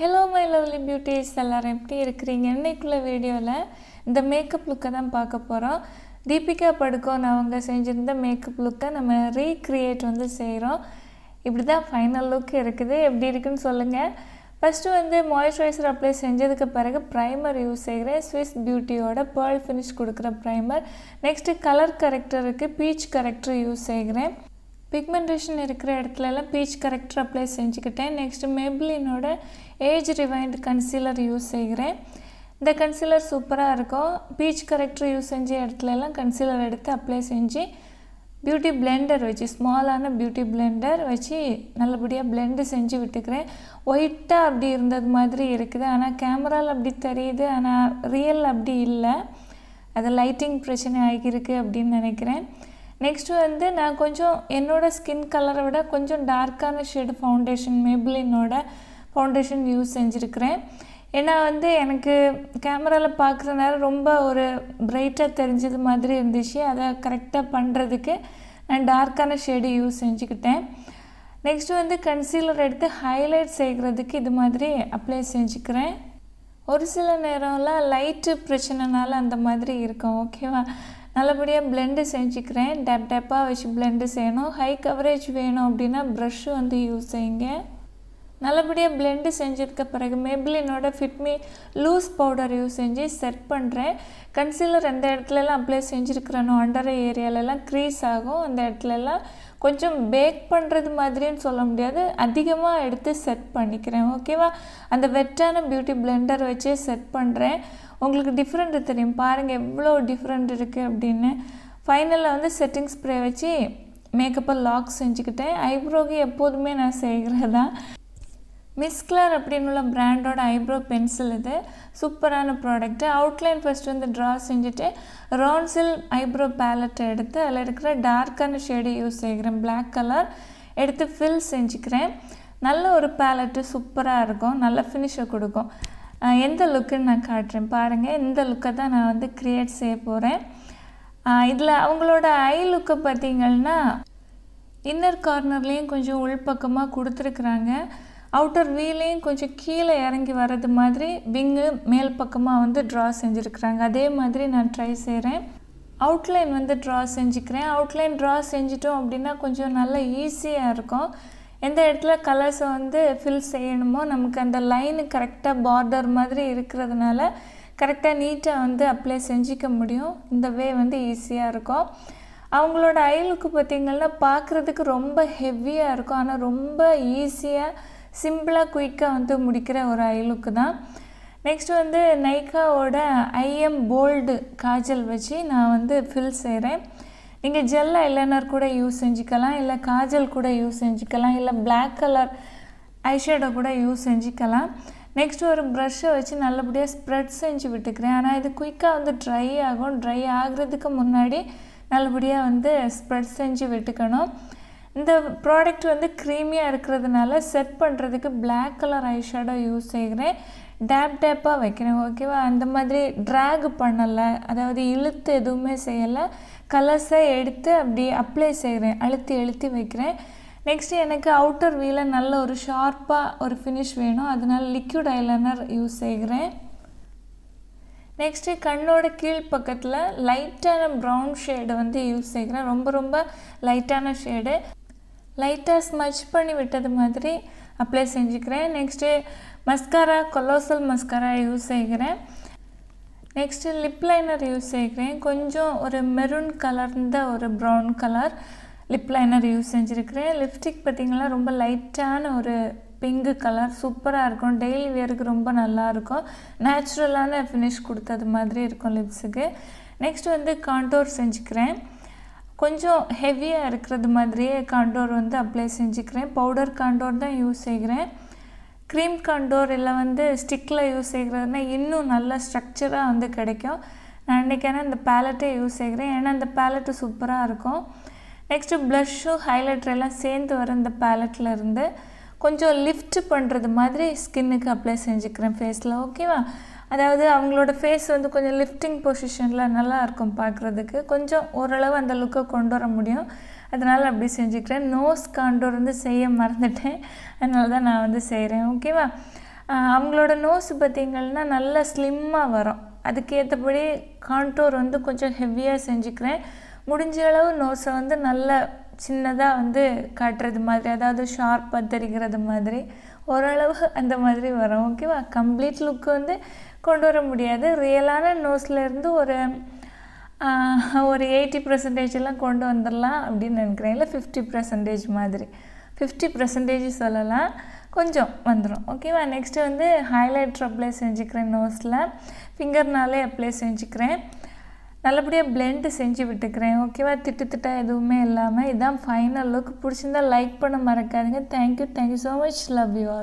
hello my lovely beauties எல்லாரும் எப்படி இருக்கிறீங்க இன்னைக்குள்ள வீடியோவில் இந்த மேக்கப் லுக்கை தான் பார்க்க போகிறோம் தீபிகா படுகோன் அவங்க செஞ்சுருந்த மேக்கப் லுக்கை நம்ம ரீக்ரியேட் வந்து செய்கிறோம் இப்படி தான் ஃபைனல் லுக் இருக்குது எப்படி இருக்குன்னு சொல்லுங்கள் ஃபஸ்ட்டு வந்து மாய்ஸ்சரைசர் அப்ளை செஞ்சதுக்கு பிறகு ப்ரைமர் யூஸ் செய்கிறேன் ஸ்விஸ் பியூட்டியோட பேர்ல் ஃபினிஷ் கொடுக்குற ப்ரைமர் நெக்ஸ்ட்டு கலர் கரெக்டருக்கு பீச் கரெக்டர் யூஸ் செய்கிறேன் பிக்மெண்டேஷன் இருக்கிற இடத்துல எல்லாம் பீச் கரெக்டர் அப்ளை செஞ்சுக்கிட்டேன் நெக்ஸ்ட்டு மேப்ளினோட ஏஜ் ரிவைண்ட் கன்சீலர் யூஸ் செய்கிறேன் இந்த கன்சீலர் சூப்பராக இருக்கும் பீச் கரெக்டர் யூஸ் செஞ்ச இடத்துல எல்லாம் கன்சீலர் எடுத்து அப்ளை செஞ்சு பியூட்டி பிளெண்டர் வச்சு ஸ்மாலான பியூட்டி பிளெண்டர் வச்சு நல்லபடியாக பிளெண்டு செஞ்சு விட்டுக்கிறேன் ஒயிட்டாக அப்படி இருந்தது மாதிரி இருக்குது ஆனால் கேமராவில் அப்படி தெரியுது ஆனால் ரியல் அப்படி இல்லை அது லைட்டிங் பிரச்சனை ஆகியிருக்கு அப்படின்னு நினைக்கிறேன் நெக்ஸ்ட்டு வந்து நான் கொஞ்சம் என்னோடய ஸ்கின் கலரை விட கொஞ்சம் டார்க்கான ஷேடு ஃபவுண்டேஷன் மேபிளினோட ஃபவுண்டேஷன் யூஸ் செஞ்சுருக்கிறேன் ஏன்னா வந்து எனக்கு கேமராவில் பார்க்குற நேரம் ரொம்ப ஒரு பிரைட்டாக தெரிஞ்சது மாதிரி இருந்துச்சு அதை கரெக்டாக பண்ணுறதுக்கு நான் டார்க்கான ஷேடு யூஸ் செஞ்சுக்கிட்டேன் நெக்ஸ்ட்டு வந்து கன்சீலர் எடுத்து ஹைலைட் செய்கிறதுக்கு இது மாதிரி அப்ளை செஞ்சுக்கிறேன் ஒரு சில நேரம்லாம் லைட்டு பிரச்சனைனால அந்த மாதிரி இருக்கும் ஓகேவா நல்லபடியாக பிளெண்டு செஞ்சுக்கிறேன் டேப் டேப்பாக வச்சு பிளெண்டு செய்யணும் ஹை கவரேஜ் வேணும் அப்படின்னா ப்ரஷ்ஷு வந்து யூஸ் செய்யுங்க நல்லபடியாக பிளெண்டு செஞ்சதுக்கு பிறகு மேபிளினோட ஃபிட்மி லூஸ் பவுடர் யூஸ் செஞ்சு செட் பண்ணுறேன் கன்சீலர் எந்த இடத்துலலாம் அப்ளை செஞ்சுருக்கிறனோ அண்டர் ஏரியாலலாம் க்ரீஸ் ஆகும் அந்த இடத்துலலாம் கொஞ்சம் பேக் பண்ணுறது மாதிரின்னு சொல்ல முடியாது அதிகமாக எடுத்து செட் பண்ணிக்கிறேன் ஓகேவா அந்த வெட்டான பியூட்டி பிளெண்டர் வச்சே செட் பண்ணுறேன் உங்களுக்கு டிஃப்ரெண்ட் தெரியும் பாருங்கள் எவ்வளோ டிஃப்ரெண்ட் இருக்குது அப்படின்னு ஃபைனலில் வந்து செட்டிங் ஸ்ப்ரே வச்சு மேக்கப்பை லாக் செஞ்சுக்கிட்டேன் ஐப்ரோக்கு எப்போதுமே நான் செய்கிறது தான் மிஸ்க்லர் அப்படின்னு உள்ள பிராண்டோட ஐப்ரோ பென்சில் இது சூப்பரான ப்ராடக்ட்டு அவுட்லைன் ஃபஸ்ட் வந்து ட்ரா செஞ்சுட்டு ரான்சில் ஐப்ரோ பேலட்டை எடுத்து அதில் இருக்கிற டார்க்கான ஷேடு யூஸ் செய்கிறேன் பிளாக் கலர் எடுத்து ஃபில் செஞ்சுக்கிறேன் நல்ல ஒரு பேலட்டு சூப்பராக இருக்கும் நல்ல ஃபினிஷை கொடுக்கும் எந்த லுக்குன்னு நான் காட்டுறேன் பாருங்கள் இந்த லுக்கை தான் நான் வந்து க்ரியேட் செய்ய போகிறேன் இதில் அவங்களோட ஐ லுக்கை பார்த்திங்கன்னா இன்னர் கார்னர்லேயும் கொஞ்சம் உள்பக்கமாக கொடுத்துருக்குறாங்க அவுட்டர் வீலையும் கொஞ்சம் கீழே இறங்கி வர்றது மாதிரி விங்கு மேல் பக்கமாக வந்து ட்ரா செஞ்சுருக்குறாங்க அதே மாதிரி நான் ட்ரை செய்கிறேன் அவுட்லைன் வந்து ட்ரா செஞ்சுக்கிறேன் அவுட்லைன் ட்ரா செஞ்சிட்டோம் அப்படின்னா கொஞ்சம் நல்லா ஈஸியாக இருக்கும் எந்த இடத்துல கலர்ஸை வந்து ஃபில் செய்யணுமோ நமக்கு அந்த லைனு கரெக்டாக பார்டர் மாதிரி இருக்கிறதுனால கரெக்டாக நீட்டாக வந்து அப்ளை செஞ்சிக்க முடியும் இந்த வே வந்து ஈஸியாக இருக்கும் அவங்களோட ஐலுக்கு பார்த்திங்கன்னா பார்க்குறதுக்கு ரொம்ப ஹெவியாக இருக்கும் ஆனால் ரொம்ப ஈஸியாக சிம்பிளாக குயிக்காக வந்து முடிக்கிற ஒரு ஐலுக்கு தான் நெக்ஸ்ட் வந்து நைக்காவோட ஐஎம் போல்டு காஜல் வச்சு நான் வந்து ஃபில் செய்கிறேன் நீங்கள் ஜெல் ஐலைனர் கூட யூஸ் செஞ்சுக்கலாம் இல்லை காஜல் கூட யூஸ் செஞ்சுக்கலாம் இல்லை பிளாக் கலர் ஐஷேடோ கூட யூஸ் செஞ்சுக்கலாம் நெக்ஸ்ட் ஒரு ப்ரஷ்ஷை வச்சு நல்லபடியாக ஸ்ப்ரெட் செஞ்சு விட்டுக்கிறேன் ஆனால் இது குயிக்காக வந்து ட்ரை ஆகும் ட்ரை ஆகிறதுக்கு முன்னாடி நல்லபடியாக வந்து ஸ்ப்ரெட் செஞ்சு விட்டுக்கணும் இந்த ப்ராடக்ட் வந்து க்ரீமியாக இருக்கிறதுனால செட் பண்ணுறதுக்கு பிளாக் கலர் ஐஷேடோ யூஸ் செய்கிறேன் டேப் டேப்பாக வைக்கிறேன் ஓகேவா அந்த மாதிரி ட்ராக் பண்ணலை அதாவது இழுத்து எதுவுமே செய்யலை கலர்ஸை எடுத்து அப்படி அப்ளை செய்கிறேன் அழுத்தி அழுத்தி வைக்கிறேன் நெக்ஸ்ட் எனக்கு அவுட்டர் வீல நல்ல ஒரு ஷார்ப்பாக ஒரு ஃபினிஷ் வேணும் அதனால லிக்விட் ஐலைனர் யூஸ் செய்கிறேன் நெக்ஸ்ட்டு கண்ணோட கீழ் பக்கத்தில் லைட்டான ப்ரௌன் ஷேடு வந்து யூஸ் செய்கிறேன் ரொம்ப ரொம்ப லைட்டான ஷேடு லைட்டாக ஸ்மச் பண்ணி விட்டது மாதிரி அப்ளை செஞ்சுக்கிறேன் next mascara colossal mascara use செய்கிறேன் நெக்ஸ்ட்டு லிப் லைனர் யூஸ் செய்கிறேன் கொஞ்சம் ஒரு மெரூன் கலர்ந்த ஒரு brown colour lip liner use செஞ்சுருக்கிறேன் லிப்ஸ்டிக் பார்த்திங்கன்னா ரொம்ப லைட்டான ஒரு பிங்கு கலர் சூப்பராக இருக்கும் டெய்லி வேருக்கு ரொம்ப நல்லாயிருக்கும் நேச்சுரலான ஃபினிஷ் கொடுத்தது மாதிரி இருக்கும் லிப்ஸுக்கு நெக்ஸ்ட் வந்து காண்டோர் செஞ்சுக்கிறேன் கொஞ்சம் ஹெவியாக இருக்கிறது மாதிரியே காண்டோர் வந்து அப்ளை செஞ்சுக்கிறேன் பவுடர் காண்டோர் தான் யூஸ் செய்கிறேன் க்ரீம் காண்டோர் இல்லை வந்து ஸ்டிக்கில் யூஸ் செய்கிறதுனா இன்னும் நல்ல ஸ்ட்ரக்சராக வந்து கிடைக்கும் நான் இன்றைக்கான இந்த பேலட்டே யூஸ் செய்கிறேன் ஏன்னா இந்த பேலட்டு சூப்பராக இருக்கும் நெக்ஸ்ட்டு ப்ளஷ்ஷும் ஹைலைட்டர் எல்லாம் சேர்ந்து வர இந்த பேலட்டில் இருந்து கொஞ்சம் லிஃப்ட் பண்ணுறது மாதிரி ஸ்கின்னுக்கு அப்ளை செஞ்சுக்கிறேன் ஃபேஸில் ஓகேவா அதாவது அவங்களோட ஃபேஸ் வந்து கொஞ்சம் லிஃப்டிங் பொசிஷனில் நல்லா இருக்கும் பார்க்குறதுக்கு கொஞ்சம் ஓரளவு அந்த லுக்கை கொண்டு வர முடியும் அதனால் அப்படி செஞ்சுக்கிறேன் நோஸ் காண்டோர் வந்து செய்ய மறந்துட்டேன் அதனால தான் நான் வந்து செய்கிறேன் ஓகேவா ஆஹ் அவங்களோட நோஸ் பார்த்திங்கன்னா நல்லா ஸ்லிம்மாக வரும் அதுக்கேற்றபடி கான்டோர் வந்து கொஞ்சம் ஹெவியாக செஞ்சுக்கிறேன் முடிஞ்ச அளவு நோஸை வந்து நல்லா சின்னதாக வந்து காட்டுறது மாதிரி அதாவது ஷார்ப்பாக தெரிகிறது மாதிரி ஓரளவு அந்த மாதிரி வரும் ஓகேவா கம்ப்ளீட் லுக் வந்து கொண்டு வர முடியாது ரியலான நோஸ்லேருந்து ஒரு ஆஹ், ஒரு எயிட்டி பர்சன்டேஜ் எல்லாம் கொண்டு வந்துடலாம் அப்படின்னு நினைக்கிறேன் இல்லை ஃபிஃப்டி பர்சன்டேஜ் மாதிரி ஃபிஃப்டி பர்சன்டேஜ் சொல்லலாம் கொஞ்சம் வந்துடும் ஓகேவா நெக்ஸ்ட்டு வந்து ஹைலைட்டர் அப்ளை செஞ்சுக்கிறேன் நோஸில் ஃபிங்கர்னாலே அப்ளை செஞ்சுக்கிறேன் நல்லபடியாக blend செஞ்சு விட்டுக்கிறேன் ஓகேவா திட்டு திட்டா எதுவுமே இல்லாமல் இதான் ஃபைனல் லுக் பிடிச்சிருந்தா லைக் பண்ண மறக்காதீங்க thank you thank you so much love you all